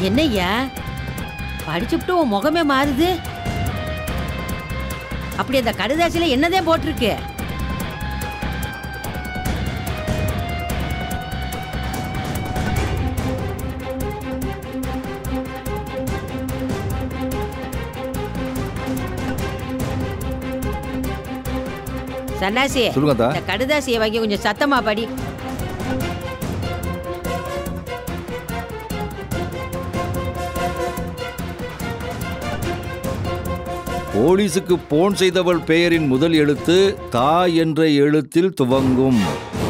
என்னய்யா படிச்சுப்புட்டு உன் முகமே மாறுது அப்படி அந்த கடுதாசில என்னதே போட்டிருக்கு சன்னாசி சொல்லுங்க அத்தா இந்த கடுதாசியை வாங்கி கொஞ்சம் சத்தமா படி போலீசுக்கு போன் செய்தவள் பெயரின் முதல் எழுத்து தா என்ற எழுத்தில் துவங்கும்